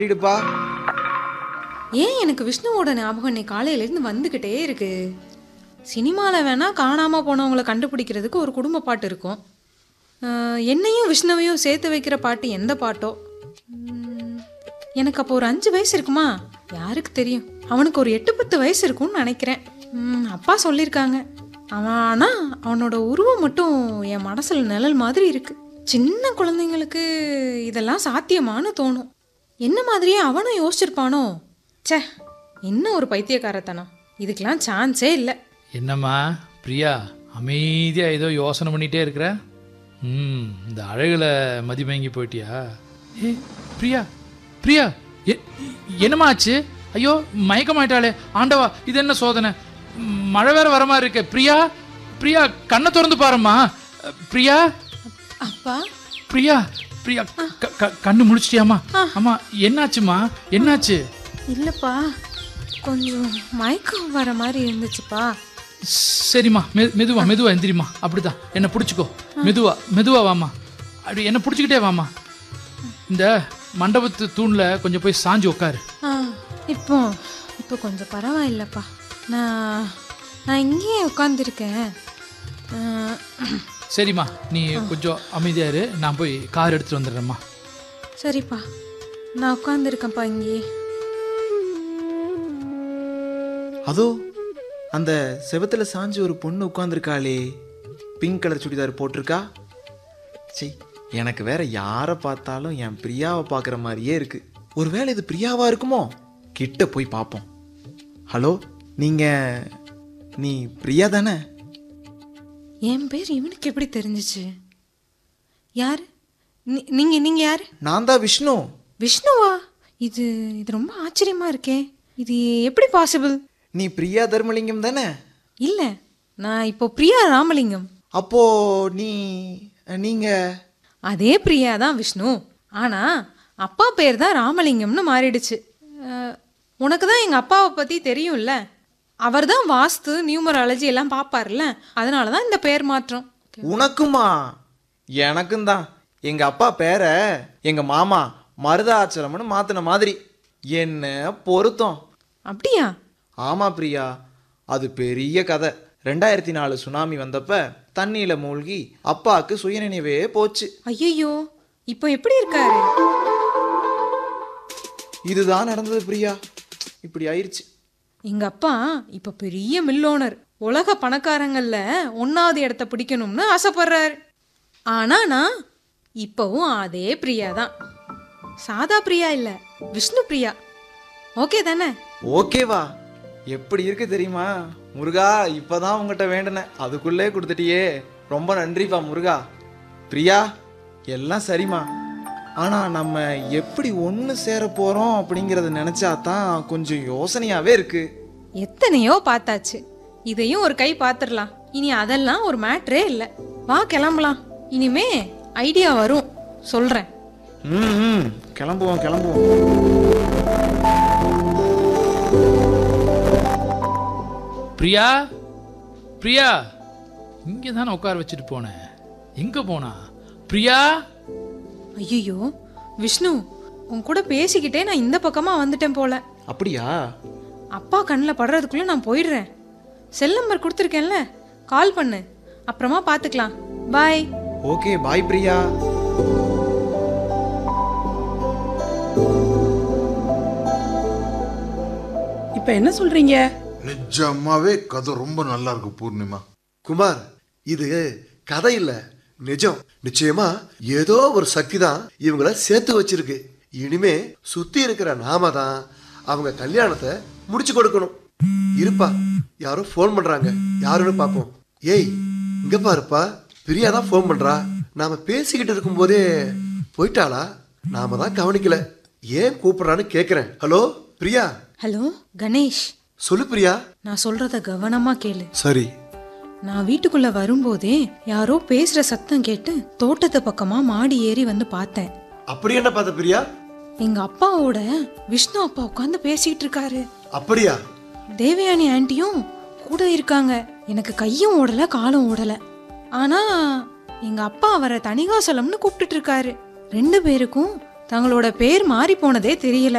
இடுப்பா ஏன் எனக்கு விஷ்ணுவோட ஞாபகம் இன்னைக்கு காலையிலேருந்து வந்துக்கிட்டே இருக்கு சினிமாவில் வேணால் காணாமல் போனவங்களை கண்டுபிடிக்கிறதுக்கு ஒரு குடும்ப பாட்டு இருக்கும் ஆஹ், என்னையும் விஷ்ணுவையும் சேர்த்து வைக்கிற பாட்டு எந்த பாட்டோ உம், எனக்கு அப்போ ஒரு அஞ்சு வயசு இருக்குமா யாருக்கு தெரியும் அவனுக்கு ஒரு எட்டு பத்து வயசு இருக்கும்னு நினைக்கிறேன் உம், அப்பா சொல்லியிருக்காங்க அவன் ஆனால் அவனோட உருவம் மட்டும் என் மனசில் நிழல் மாதிரி இருக்கு சின்ன குழந்தைங்களுக்கு இதெல்லாம் சாத்தியமான்னு தோணும் என்ன மாதிரியே அவனும் யோசிச்சிருப்பானோ ச்சே என்ன ஒரு பைத்தியக்காரத்தனம் இதுக்கெல்லாம் சான்ஸே இல்லை என்னம்மா பிரியா அமைதியா ஏதோ யோசனை பண்ணிட்டே இருக்கிற ம் இந்த அழகுல மதிமயங்கி போயிட்டியா ஏ பிரியா பிரியா எ- என்னம்மா ஆச்சு ஐயோ மயக்கமாயிட்டாளே ஆண்டவா இது என்ன சோதனை ம், மழை வேற வர மாதிரி இருக்கே பிரியா பிரியா கண்ணை திறந்து பாரும்மா அ, பிரியா அப்பா பிரியா பிரியா க- க- கண்ணு முழிச்சிட்டியாம்மா அம்மா என்னாச்சுமா என்னாச்சு இல்லைப்பா கொஞ்சம் மயக்கம் வர மாதிரி இருந்துச்சுப்பா சரிம்மா மெ மெதுவா மெதுவா எந்திரிம்மா அப்படிதான் என்னை பிடிச்சிக்கோ மெதுவா மெதுவா வாம்மா அப்படி என்னை பிடிச்சிக்கிட்டே வாம்மா இந்த மண்டபத்து தூணில் கொஞ்சம் போய் சாஞ்சு உட்காரு ஆ இப்போ இப்போ கொஞ்சம் பரவாயில்லப்பா நான் நான் இங்கேயே உட்காந்துருக்கேன் சரிம்மா நீ கொஞ்சம் அமைதியா இரு நான் போய் கார் எடுத்துட்டு வந்துடுறேம்மா சரிப்பா நான் உட்காந்துருக்கேன்ப்பா இங்கேயே அதோ அந்த செவத்துல சாஞ்சு ஒரு பொண்ணு உட்காந்துருக்காளே பிங்க் கலர் சுடிதார் போட்டிருக்கா சீ எனக்கு வேற யாரை பார்த்தாலும் என் பிரியாவை பார்க்குற மாதிரியே இருக்கு ஒருவேளை இது பிரியாவா இருக்குமோ கிட்ட போய் பார்ப்போம் ஹலோ நீங்க நீ பிரியா தானே என் பேர் இவனுக்கு எப்படி தெரிஞ்சிச்சு யார் நீ- நீங்க நீங்க யாரு நான் தான் விஷ்ணு விஷ்ணுவா இது இது ரொம்ப ஆச்சரியமா இருக்கே இது எப்படி பாசிபிள் நீ பிரியா தர்மலிங்கம் தானே இல்ல நான் இப்போ பிரியா ராமலிங்கம் அப்போ நீ நீங்க அதே பிரியா தான் விஷ்ணு ஆனா அப்பா பேர் தான் ராமலிங்கம்னு மாறிடுச்சு அஹ், உனக்கு தான் எங்க அப்பாவை பத்தி தெரியும்ல அவர் தான் வாஸ்து நியூமராலஜி எல்லாம் பார்ப்பார்ல அதனால தான் இந்த பேர் மாற்றம் உனக்குமா எனக்கும் தான் எங்க அப்பா பேரை எங்க மாமா மருதாச்சலம்னு மாத்தின மாதிரி என்ன பொருத்தம் அப்படியா ஆமா பிரியா அது பெரிய கதை ரெண்டாயிரத்தி நாலு சுனாமி வந்தப்ப தண்ணியில மூழ்கி அப்பாவுக்கு சுயநினைவே போச்சு ஐயோ இப்போ எப்படி இருக்காரு இதுதான் நடந்தது பிரியா இப்படி ஆயிருச்சு எங்க அப்பா இப்ப பெரிய மில் ஓனர் உலக பணக்காரங்கள்ல ஒன்னாவது இடத்த பிடிக்கணும்னு ஆசைப்படுறாரு ஆனா நான் இப்பவும் அதே பிரியா தான் சாதா பிரியா இல்ல விஷ்ணு பிரியா ஓகே தானே ஓகேவா எப்படி இருக்கு தெரியுமா முருகா இப்பதான் உங்ககிட்ட வேண்டினேன் அதுக்குள்ளே கொடுத்துட்டியே ரொம்ப நன்றிப்பா முருகா பிரியா எல்லாம் சரிம்மா ஆனா நம்ம எப்படி ஒன்று சேர போறோம் அப்படிங்கறத நினைச்சா தான் கொஞ்சம் யோசனையாவே இருக்கு எத்தனையோ பார்த்தாச்சு இதையும் ஒரு கை பார்த்துடலாம் இனி அதெல்லாம் ஒரு மேட்ரே இல்லை வா கிளம்பலாம் இனிமே ஐடியா வரும் சொல்றேன் ம் ம், கிளம்புவோம் கிளம்புவோம் பிரியா பிரியா இங்கே தானே உட்கார வச்சுட்டு போனேன் எங்கே போனா பிரியா ஐயோ விஷ்ணு உன் கூட பேசிக்கிட்டே நான் இந்த பக்கமா வந்துட்டேன் போல அப்படியா அப்பா கண்ணில் படுறதுக்குள்ள நான் போயிடுறேன் செல் நம்பர் கொடுத்துருக்கேன்ல கால் பண்ணு அப்புறமா பார்த்துக்கலாம் பாய் ஓகே பாய் பிரியா இப்ப என்ன சொல்றீங்க நிஜமாவே கதை ரொம்ப நல்லா இருக்கு பூர்ணிமா குமார் இது கதை இல்ல நிஜம் நிச்சயமா ஏதோ ஒரு சக்தி தான் இவங்கள சேர்த்து வச்சிருக்கு இனிமே சுத்தி இருக்கிற நாம தான் அவங்க கல்யாணத்தை முடிச்சு கொடுக்கணும் இருப்பா யாரோ ஃபோன் பண்றாங்க யாருன்னு பார்ப்போம் ஏய் இங்க பாருப்பா பிரியா தான் ஃபோன் பண்றா நாம பேசிக்கிட்டு இருக்கும்போதே போயிட்டாளா நாம தான் கவனிக்கல ஏன் கூப்பிடுறான்னு கேக்குறேன் ஹலோ பிரியா ஹலோ கணேஷ் சொல்லு பிரியா நான் சொல்றத கவனமா கேளு சரி நான் வீட்டுக்குள்ள வரும்போதே யாரோ பேசுற சத்தம் கேட்டு தோட்டத்து பக்கமா மாடி ஏறி வந்து பார்த்தேன் அப்படி என்ன பார்த்த பிரியா எங்க அப்பாவோட விஷ்ணு அப்பா உட்காந்து பேசிட்டு இருக்காரு அப்படியா தேவயானி ஆன்ட்டியும் கூட இருக்காங்க எனக்கு கையும் ஓடல காலும் ஓடல ஆனா எங்க அப்பா அவரை தணிகாசலம்னு கூப்பிட்டுட்டு இருக்காரு ரெண்டு பேருக்கும் தங்களோட பேர் மாறி போனதே தெரியல